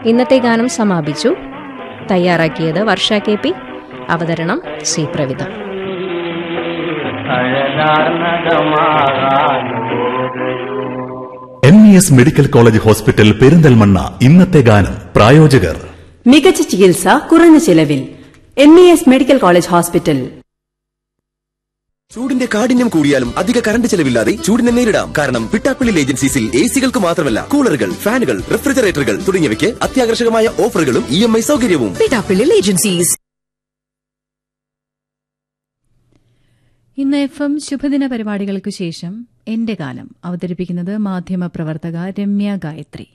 ഇന്നത്തെ ഗാനം സമാപിച്ചു തയ്യാറാക്കിയത് വർഷ കെ പി അവതരണം C Pravitha M E S medical college hospital Perinthalmanna ഇന്നത്തെ ഗാനം പ്രായോജകർ മികച്ച ചികിത്സ കുറഞ്ഞ ചിലവിൽ M E S medical college hospital ചൂടിന്റെ കാഠിന്യം കൂടിയാലും അധിക കറണ്ട് ചെലവില്ലാതെ ചൂടിനെ നേരിടാം കാരണം പിട്ടാപ്പിള്ളി ഏജൻസീസിൽ എ സികൾക്ക് മാത്രമല്ല കൂളറുകൾ ഫാനുകൾ റെഫ്രിജറേറ്ററുകൾ തുടങ്ങിയവയ്ക്ക് അത്യാകർഷകമായ ഓഫറുകളും ഇ എം ഐ സൗകര്യവും പിടാപ്പിള്ളിൽ ഏജൻസീസ് ഇന്ന് എഫ് എം ശുഭദിന പരിപാടികൾക്ക് ശേഷം എന്റെ ഗാനം അവതരിപ്പിക്കുന്നത് മാധ്യമപ്രവർത്തക രമ്യ ഗായത്രി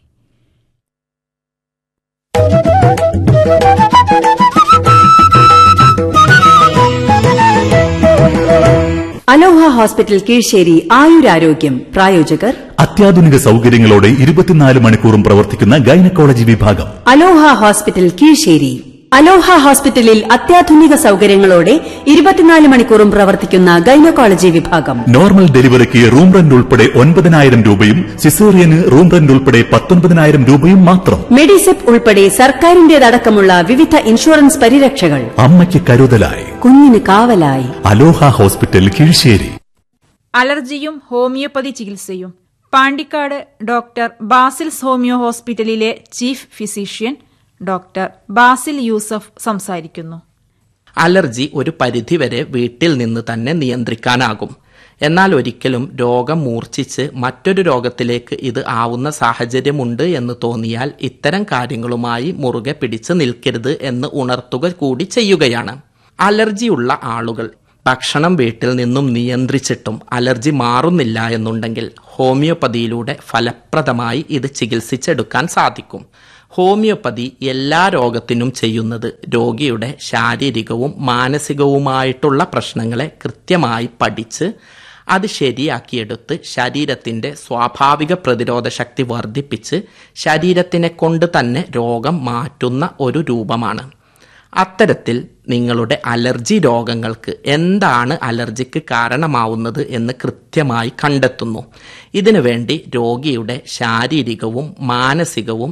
അലോഹ ഹോസ്പിറ്റൽ കീഴ്ശ്ശേരി ആയുരാരോഗ്യം പ്രായോജകർ അത്യാധുനിക സൗകര്യങ്ങളോടെ ഇരുപത്തിനാല് മണിക്കൂറും പ്രവർത്തിക്കുന്ന ഗൈനക്കോളജി വിഭാഗം അലോഹ ഹോസ്പിറ്റൽ കീഴ്ശ്ശേരി അലോഹ ഹോസ്പിറ്റലിൽ അത്യാധുനിക സൗകര്യങ്ങളോടെ ഇരുപത്തിനാല് മണിക്കൂറും പ്രവർത്തിക്കുന്ന ഗൈനക്കോളജി വിഭാഗം നോർമൽ ഡെലിവറിക്ക് റൂം റെന്റ് ഉൾപ്പെടെ ഒൻപതിനായിരം രൂപയും സിസേറിയന് റൂം റെന്റ് ഉൾപ്പെടെ പത്തൊൻപതിനായിരം രൂപയും മാത്രം മെഡിസെപ്പ് ഉൾപ്പെടെ സർക്കാരിന്റേതടക്കമുള്ള വിവിധ ഇൻഷുറൻസ് പരിരക്ഷകൾ അമ്മയ്ക്ക് കരുതലായി കുഞ്ഞിന് കാവലായി അലോഹ ഹോസ്പിറ്റൽ കീഴ്ശ്ശേരി അലർജിയും ഹോമിയോപ്പതി ചികിത്സയും പാണ്ടിക്കാട് ഡോക്ടർ ബാസിൽസ് ഹോമിയോ ഹോസ്പിറ്റലിലെ chief physician doctor Basil Yusuf സംസാരിക്കുന്നു അലർജി ഒരു പരിധിവരെ വീട്ടിൽ നിന്ന് തന്നെ നിയന്ത്രിക്കാനാകും എന്നാൽ ഒരിക്കലും രോഗം മൂർച്ഛിച്ച് മറ്റൊരു രോഗത്തിലേക്ക് ഇത് ആവുന്ന സാഹചര്യമുണ്ട് എന്ന് തോന്നിയാൽ ഇത്തരം കാര്യങ്ങളുമായി മുറുകെ പിടിച്ച് നിൽക്കരുത് എന്ന് ഉണർത്തുക കൂടി ചെയ്യുകയാണ് അലർജിയുള്ള ആളുകൾ ഭക്ഷണം വീട്ടിൽ നിന്നും നിയന്ത്രിച്ചിട്ടും അലർജി മാറുന്നില്ല എന്നുണ്ടെങ്കിൽ ഹോമിയോപ്പതിയിലൂടെ ഫലപ്രദമായി ഇത് ചികിത്സിച്ചെടുക്കാൻ സാധിക്കും ഹോമിയോപ്പതി എല്ലാ രോഗത്തിനും ചെയ്യുന്നത് രോഗിയുടെ ശാരീരികവും മാനസികവുമായിട്ടുള്ള പ്രശ്നങ്ങളെ കൃത്യമായി പഠിച്ച് അത് ശരിയാക്കിയെടുത്ത് ശരീരത്തിന്റെ സ്വാഭാവിക പ്രതിരോധ ശക്തി വർദ്ധിപ്പിച്ച് ശരീരത്തിനെ കൊണ്ട് തന്നെ രോഗം മാറ്റുന്ന ഒരു രൂപമാണ് അത്തരത്തിൽ നിങ്ങളുടെ അലർജി രോഗങ്ങൾക്ക് എന്താണ് അലർജിക്ക് കാരണമാവുന്നത് എന്ന് കൃത്യമായി കണ്ടെത്തുന്നു ഇതിനുവേണ്ടി രോഗിയുടെ ശാരീരികവും മാനസികവും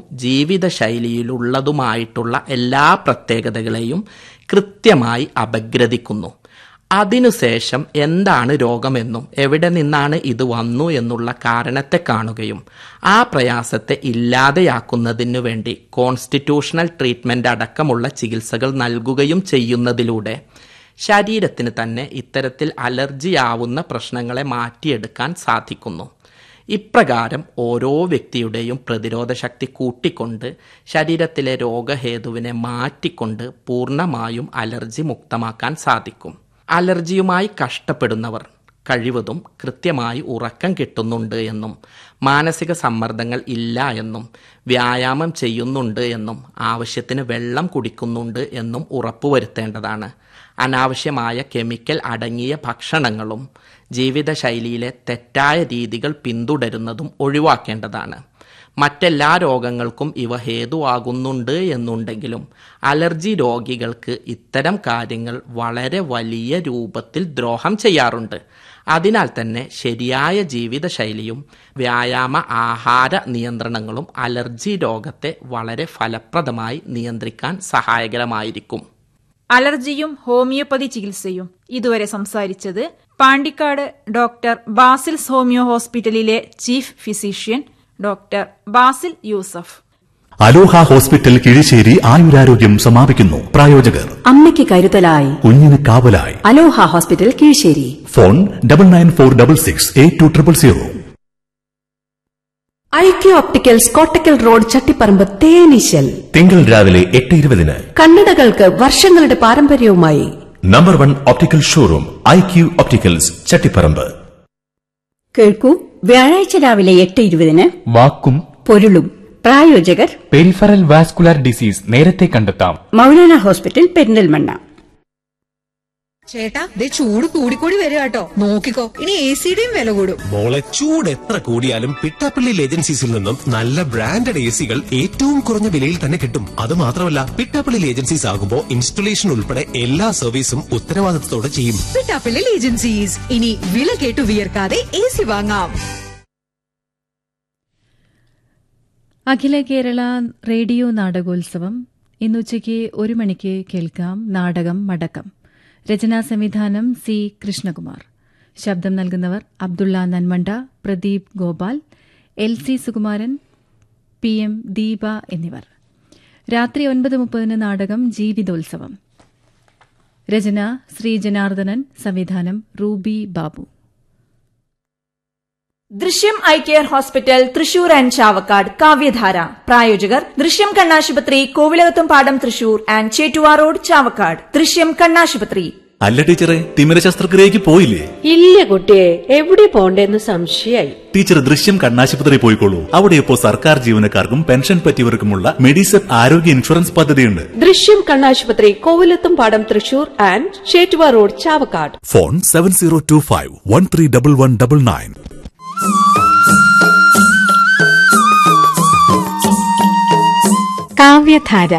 ജീവിതശൈലിയിലുള്ളതുമായിട്ടുള്ള എല്ലാ പ്രത്യേകതകളെയും കൃത്യമായി അപഗ്രഥിക്കുന്നു അതിനുശേഷം എന്താണ് രോഗമെന്നും എവിടെ നിന്നാണ് ഇത് വന്നു എന്നുള്ള കാരണത്തെ കാണുകയും ആ പ്രയാസത്തെ ഇല്ലാതെയാക്കുന്നതിനു വേണ്ടി കോൺസ്റ്റിറ്റ്യൂഷണൽ ട്രീറ്റ്മെന്റ് അടക്കമുള്ള ചികിത്സകൾ നൽകുകയും ചെയ്യുന്നതിലൂടെ ശരീരത്തിന് തന്നെ ഇത്തരത്തിൽ അലർജിയാവുന്ന പ്രശ്നങ്ങളെ മാറ്റിയെടുക്കാൻ സാധിക്കുന്നു ഇപ്രകാരം ഓരോ വ്യക്തിയുടെയും പ്രതിരോധ ശക്തി കൂട്ടിക്കൊണ്ട് ശരീരത്തിലെ രോഗഹേതുവിനെ മാറ്റിക്കൊണ്ട് പൂർണ്ണമായും അലർജി മുക്തമാക്കാൻ സാധിക്കും അലർജിയുമായി കഷ്ടപ്പെടുന്നവർ കഴിവതും കൃത്യമായി ഉറക്കം കിട്ടുന്നുണ്ട് എന്നും മാനസിക സമ്മർദ്ദങ്ങൾ ഇല്ല എന്നും വ്യായാമം ചെയ്യുന്നുണ്ട് എന്നും ആവശ്യത്തിന് വെള്ളം കുടിക്കുന്നുണ്ട് എന്നും ഉറപ്പുവരുത്തേണ്ടതാണ് അനാവശ്യമായ കെമിക്കൽ അടങ്ങിയ ഭക്ഷണങ്ങളും ജീവിതശൈലിയിലെ തെറ്റായ രീതികൾ പിന്തുടരുന്നതും ഒഴിവാക്കേണ്ടതാണ് മറ്റെല്ലാ രോഗങ്ങൾക്കും ഇവ ഹേതുവാകുന്നുണ്ട് എന്നുണ്ടെങ്കിലും അലർജി രോഗികൾക്ക് ഇത്തരം കാര്യങ്ങൾ വളരെ വലിയ രൂപത്തിൽ ദ്രോഹം ചെയ്യാറുണ്ട് അതിനാൽ തന്നെ ശരിയായ ജീവിതശൈലിയും വ്യായാമ ആഹാര നിയന്ത്രണങ്ങളും അലർജി രോഗത്തെ വളരെ ഫലപ്രദമായി നിയന്ത്രിക്കാൻ സഹായകരമായിരിക്കും അലർജിയും ഹോമിയോപ്പതി ചികിത്സയും ഇതുവരെ സംസാരിച്ചത് പാണ്ടിക്കാട് ഡോക്ടർ ബാസിൽസ് ഹോമിയോ ഹോസ്പിറ്റലിലെ chief physician doctor Basil Yusuf Aloha hospital Kizhissery ആയുരാരോഗ്യം സമാപിക്കുന്നു പ്രായോജകർ അമ്മയ്ക്ക് കരുതലായി കുഞ്ഞിന് കാവലായി Aloha hospital Kizhissery phone double nine four double six eight two triple zero I Q opticals Kottakkal road Chattiparamba തേനീശൽ തിങ്കൾ രാവിലെ എട്ട് ഇരുപതിന് കണ്ണടകൾക്ക് വർഷങ്ങളുടെ പാരമ്പര്യവുമായി number one optical showroom I Q opticals Chattiparamba കേൾക്കൂ വ്യാഴാഴ്ച രാവിലെ എട്ട് ഇരുപതിന് വാക്കും പൊരുളും പ്രായോജകർ പെരിഫറൽ വാസ്കുലാർ ഡിസീസ് നേരത്തെ കണ്ടെത്താം മൗലാന ഹോസ്പിറ്റൽ പെരിന്തൽമണ്ണ ചേട്ടാ ദേ ചൂട് കൂടിക്കൂടി വരിക കേട്ടോ നോക്കിക്കോ ഇനി എ സിയുടെയും വില കൂടും മോളെ ചൂട് എത്ര കൂടിയാലും പിട്ടാപ്പള്ളി ഏജൻസീസിൽ നിന്നും നല്ല ബ്രാൻഡഡ് എ സികൾ ഏറ്റവും കുറഞ്ഞ വിലയിൽ തന്നെ കിട്ടും അത് മാത്രമല്ല പിട്ടാപ്പള്ളി ഏജൻസീസ് ആകുമ്പോൾ ഇൻസ്റ്റലേഷൻ ഉൾപ്പെടെ എല്ലാ സർവീസും ഉത്തരവാദിത്തത്തോടെ ചെയ്യും പിട്ടാപ്പിള്ളിൽ ഏജൻസീസ് ഇനി വില കേട്ടു വിയർക്കാതെ എ സി വാങ്ങാം അഖില കേരള റേഡിയോ നാടകോത്സവം ഇന്നുച്ചയ്ക്ക് ഒരു മണിക്ക് കേൾക്കാം നാടകം മടക്കം രചനാ സംവിധാനം സി കൃഷ്ണകുമാർ ശബ്ദം നൽകുന്നവർ Abdulla Nanmanda Pradeep Gopal L C Sukumaran P M Deepa എന്നിവർ രാത്രി ഒൻപത് മുപ്പതിന് നാടകം ജീവിതോത്സവം രചന ശ്രീ ജനാർദ്ദനൻ സംവിധാനം Ruby Babu Drishyam eye care hospital Thrissur and Chavakkad Kavyadhara പ്രായോജകർ ദൃശ്യം കണ്ണാശുപത്രി Kovilakathumpadam Thrissur and Chettuva road Chavakkad Drishyam കണ്ണാശുപത്രി അല്ല ടീച്ചറെ തിമിര ശസ്ത്രക്രിയക്ക് പോയില്ലേ ഇല്ല കുട്ടിയെ എവിടെ പോണ്ടേന്ന് സംശയായി ടീച്ചർ ദൃശ്യം കണ്ണാശുപത്രി പോയിക്കോളൂ അവിടെ ഇപ്പോൾ സർക്കാർ ജീവനക്കാർക്കും പെൻഷൻ പറ്റിയവർക്കുമുള്ള മെഡിസെപ്പ് ആരോഗ്യ ഇൻഷുറൻസ് പദ്ധതിയുണ്ട് ദൃശ്യം കണ്ണാശുപത്രി Kovilakathumpadam Thrissur and Chettuva road Chavakkad phone seven zero two five one three double one double nine Kavyadhara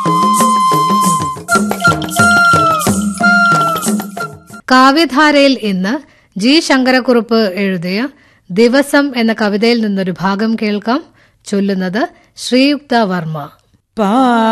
കാവ്യധാരയിൽ ഇന്ന് ജി ശങ്കരക്കുറുപ്പ് എഴുതിയ ദിവസം എന്ന കവിതയിൽ നിന്നൊരു ഭാഗം കേൾക്കാം ചൊല്ലുന്നത് ശ്രീയുക്ത വർമ്മ